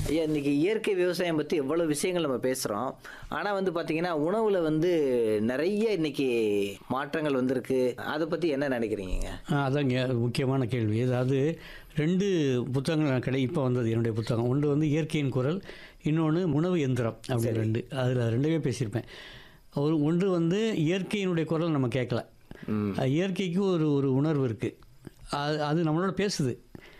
ஐயா இன்னைக்கு இயற்கை விவசாயம் பற்றி எவ்வளோ விஷயங்கள் நம்ம பேசுகிறோம் ஆனால் வந்து பார்த்தீங்கன்னா உணவில் வந்து நிறைய இன்னைக்கு மாற்றங்கள் வந்திருக்கு அதை பற்றி என்ன நினைக்கிறீங்க ஆ, அதாங்க முக்கியமான கேள்வி அதாவது ரெண்டு புத்தகங்கள் நான் கடை இப்போ வந்தது என்னுடைய புத்தகம் ஒன்று வந்து இயற்கையின் குரல் இன்னொன்று உணவு எந்திரம் அப்படி ரெண்டு அதில் ரெண்டுமே பேசியிருப்பேன் ஒரு ஒன்று வந்து இயற்கையினுடைய குரல் நம்ம கேட்கல ம். அது இயற்கைக்கு ஒரு ஒரு உணர்வு இருக்குது அது அது நம்மளோட பேசுது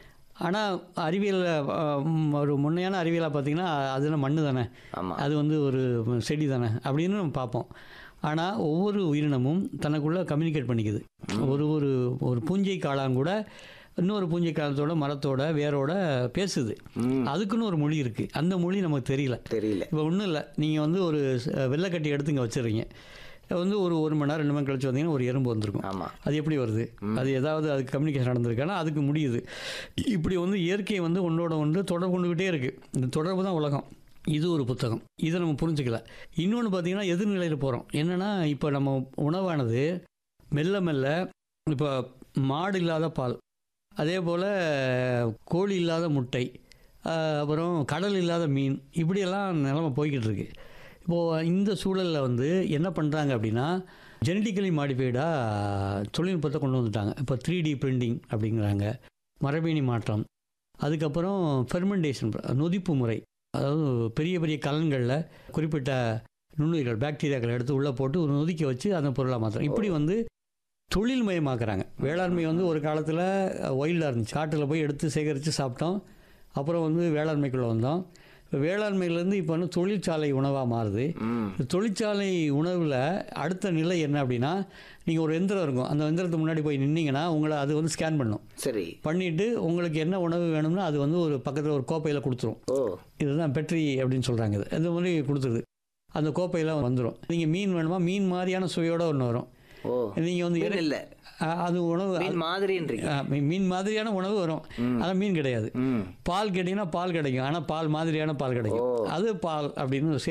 ஆனால் அறிவியலில் ஒரு முன்னையான அறிவியலாக பார்த்தீங்கன்னா அதுனா மண்ணு தானே ஆமாம் அது வந்து ஒரு செடி தானே அப்படின்னு நம்ம பார்ப்போம் ஆனால் ஒவ்வொரு உயிரினமும் தனக்குள்ளே கம்யூனிகேட் பண்ணிக்குது ஒரு ஒரு ஒரு பூஞ்சை காளான் கூட இன்னொரு பூஞ்சை காலத்தோட மரத்தோட வேரோட பேசுது ம். அதுக்குன்னு ஒரு மொழி இருக்குது அந்த மொழி நமக்கு தெரியல தெரியல இப்போ ஒன்றும் இல்லை நீங்கள் வந்து ஒரு அஹ், வெள்ளைக்கட்டி எடுத்து இங்கே வச்சிடுறீங்க வந்து ஒரு ஒரு மணி நேரம் ரெண்டு மணி நேரம் கழிச்சு வந்தீங்கன்னா ஒரு எறும்பு வந்திருக்கும் ஆமாம் அது எப்படி வருது அது ஏதாவது அதுக்கு கம்யூனிகேஷன் நடந்திருக்கானா அதுக்கு முடியுது இப்படி வந்து இயற்கை வந்து ஒன்றோட ஒன்று தொடர்பு கொண்டுக்கிட்டே இருக்குது இந்த தொடர்பு தான் உலகம் இது ஒரு புத்தகம் இதை நம்ம புரிஞ்சுக்கல இன்னொன்று பார்த்தீங்கன்னா எதிர்நிலையில் போகிறோம் என்னென்னா இப்போ நம்ம உணவானது மெல்ல மெல்ல இப்போ மாடு இல்லாத பால் அதே போல் கோழி இல்லாத முட்டை ஆஹ் அப்புறம் கடல் இல்லாத மீன் இப்படியெல்லாம் நிலமை போய்கிட்டு இருக்கு இப்போது இந்த சூழலில் வந்து என்ன பண்ணுறாங்க அப்படின்னா ஜெனட்டிக்கலி மாடிஃபைடாக தொழில்நுட்பத்தை கொண்டு வந்துட்டாங்க இப்போ த்ரீ டி பிரிண்டிங் அப்படிங்கிறாங்க மரபணி மாற்றம் அதுக்கப்புறம் ஃபெர்மெண்டேஷன் நொதிப்பு முறை அதாவது பெரிய பெரிய கலன்களில் குறிப்பிட்ட நுண்ணுயிர்கள் பாக்டீரியாக்களை எடுத்து உள்ளே போட்டு ஒரு நொதிக்க வச்சு அந்த பொருளாக மாற்றுறோம் இப்படி வந்து தொழில் மயமாக்குறாங்க வேளாண்மை வந்து ஒரு காலத்தில் ஒயில்டாக இருந்துச்சு காட்டில் போய் எடுத்து சேகரித்து சாப்பிட்டோம் அப்புறம் வந்து வேளாண்மைக்குள்ளே வந்தோம் இப்போ வேளாண்மையிலேருந்து இப்போ வந்து தொழிற்சாலை உணவாக மாறுது ம் இந்த தொழிற்சாலை உணவில் அடுத்த நிலை என்ன அப்படின்னா நீங்கள் ஒரு எந்திரம் இருக்கும் அந்த எந்திரத்துக்கு முன்னாடி போய் நின்னீங்கன்னா உங்களை அது வந்து ஸ்கேன் பண்ணும் சரி பண்ணிவிட்டு உங்களுக்கு என்ன உணவு வேணும்னா அது வந்து ஒரு பக்கத்தில் ஒரு கோப்பையில் கொடுத்துரும் ஓ இதுதான் பெட்ரி அப்படின்னு சொல்கிறாங்க இது இந்த மாதிரி கொடுத்துருது அந்த கோப்பையில் வந்துடும் நீங்கள் மீன் வேணுமா மீன் மாதிரியான சுவையோட ஒன்று வரும் ஓ நீங்கள் வந்து மீன் இறை- இல்லை அ- அது உணவு மீன் மாதிரின்றீங்க அ, மீ- மீன் மாதிரியான உணவு வரும் ஆனால் மீன் கிடையாது ம் பால் கேட்டிங்கன்னா பால் கிடைக்கும் ஆனால் பால் மாதிரியான பால் கிடைக்கும் ஓ. அது பால் அப்படின்னு